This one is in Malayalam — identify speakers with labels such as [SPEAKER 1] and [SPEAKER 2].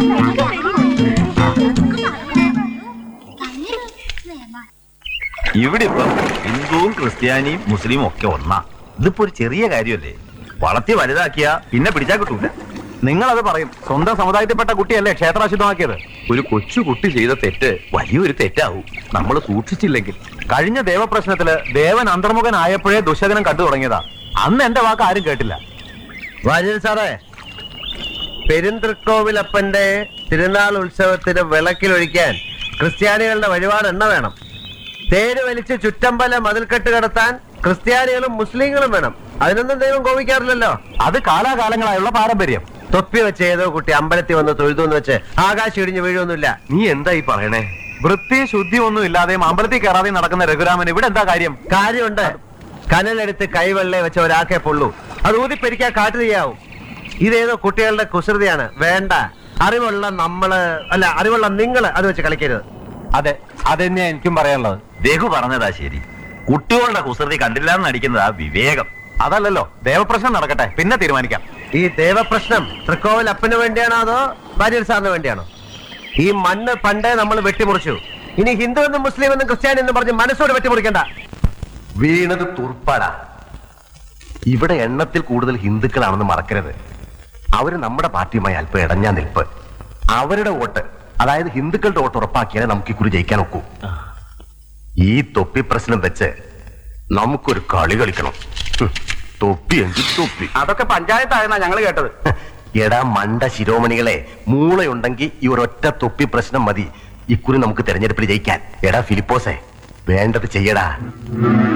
[SPEAKER 1] ഇവിടെ ഇപ്പം ഹിന്ദുവും ക്രിസ്ത്യാനിയും മുസ്ലിമും ഒക്കെ ഒന്നാ ഇതിപ്പോ ഒരു ചെറിയ കാര്യമല്ലേ വളർത്തി വലുതാക്കിയ പിന്നെ പിടിച്ചാ കിട്ടൂല
[SPEAKER 2] നിങ്ങളത് പറയും സ്വന്തം സമുദായത്തിൽപ്പെട്ട കുട്ടിയല്ലേ ക്ഷേത്രാശുദ്ധമാക്കിയത്
[SPEAKER 1] ഒരു കൊച്ചു കുട്ടി ചെയ്ത തെറ്റ് വലിയൊരു തെറ്റാവും നമ്മൾ സൂക്ഷിച്ചില്ലെങ്കിൽ
[SPEAKER 2] കഴിഞ്ഞ ദേവപ്രശ്നത്തില് ദേവൻ അന്തർമുഖനായപ്പോഴേ ദുശകനം കണ്ടു തുടങ്ങിയതാ അന്ന് എന്റെ വാക്ക് ആരും കേട്ടില്ല
[SPEAKER 3] വാര്യൻ സാറേ പെരുന്തൃക്കോവിലപ്പന്റെ തിരുനാൾ ഉത്സവത്തിന് വിളക്കിലൊഴിക്കാൻ ക്രിസ്ത്യാനികളുടെ വഴിപാട് എണ്ണ വേണം തേര് വലിച്ച് ചുറ്റമ്പല മതിൽക്കെട്ട് കടത്താൻ ക്രിസ്ത്യാനികളും മുസ്ലിങ്ങളും വേണം അതിനൊന്നും ദൈവം കോപിക്കാറില്ലല്ലോ
[SPEAKER 2] അത് കാലാകാലങ്ങളായുള്ള പാരമ്പര്യം
[SPEAKER 3] തൊപ്പി വെച്ച് ഏതോ കുട്ടി അമ്പലത്തിൽ വന്ന് തൊഴുതു എന്ന് വെച്ച് ആകാശം ഇടിഞ്ഞ് വീഴൊന്നുമില്ല
[SPEAKER 1] നീ എന്താ ഈ പറയണേ
[SPEAKER 2] വൃത്തിയും ശുദ്ധിയും ഒന്നും ഇല്ലാതെയും അമ്പലത്തിൽ കയറാതെയും നടക്കുന്ന രഘുരാമൻ ഇവിടെ എന്താ കാര്യം
[SPEAKER 3] കാര്യമുണ്ട് കനലെടുത്ത് കൈവെള്ളെ വെച്ച ഒരാക്കെ പൊള്ളൂ അത് ഊതിപ്പെരിക്കാൻ കാട്ടു ചെയ്യാവും ഇതേതോ കുട്ടികളുടെ കുസൃതിയാണ് വേണ്ട അറിവുള്ള നമ്മള് അല്ല അറിവുള്ള നിങ്ങള് അത് വെച്ച് കളിക്കരുത്
[SPEAKER 2] അതെ അതെന്നെയാ എനിക്കും പറയാനുള്ളത്
[SPEAKER 1] രഘു പറഞ്ഞതാ ശരി കുട്ടികളുടെ കുസൃതി കണ്ടില്ലാന്ന് നടിക്കുന്നതാ വിവേകം
[SPEAKER 2] അതല്ലല്ലോ ദേവപ്രശ്നം നടക്കട്ടെ പിന്നെ തീരുമാനിക്കാം
[SPEAKER 3] ഈ ദേവപ്രശ്നം തൃക്കോവിൽ അപ്പന് വേണ്ടിയാണോ അതോ ഭാര്യർ സാറിന് വേണ്ടിയാണോ ഈ മണ്ണ് പണ്ടേ നമ്മൾ വെട്ടിമുറിച്ചു ഇനി ഹിന്ദു എന്നും മുസ്ലിം എന്നും ക്രിസ്ത്യാനി എന്നും പറഞ്ഞ് മനസ്സോട് വെട്ടിമുറിക്കണ്ട
[SPEAKER 4] വീണത് തുർപ്പാടാ ഇവിടെ എണ്ണത്തിൽ കൂടുതൽ ഹിന്ദുക്കളാണെന്ന് മറക്കരുത് അവര് നമ്മുടെ പാർട്ടിയുമായി അല്പം ഇടഞ്ഞാ നിൽപ്പ് അവരുടെ വോട്ട് അതായത് ഹിന്ദുക്കളുടെ വോട്ട് ഉറപ്പാക്കിയാലേ നമുക്ക് ഇക്കുറി ജയിക്കാൻ ഒക്കൂ ഈ തൊപ്പി പ്രശ്നം വെച്ച് നമുക്കൊരു കളി കളിക്കണം ഹും, തൊപ്പി എങ്കിൽ തൊപ്പി
[SPEAKER 2] അതൊക്കെ പഞ്ചായത്തായെന്നാ ഞങ്ങൾ കേട്ടത്
[SPEAKER 4] എടാ മണ്ട ശിരോമണികളെ മൂളയുണ്ടെങ്കിൽ ഈ ഒരൊറ്റ തൊപ്പി പ്രശ്നം മതി ഇക്കുറി നമുക്ക് തെരഞ്ഞെടുപ്പിൽ ജയിക്കാൻ എടാ ഫിലിപ്പോസേ വേണ്ടത് ചെയ്യടാ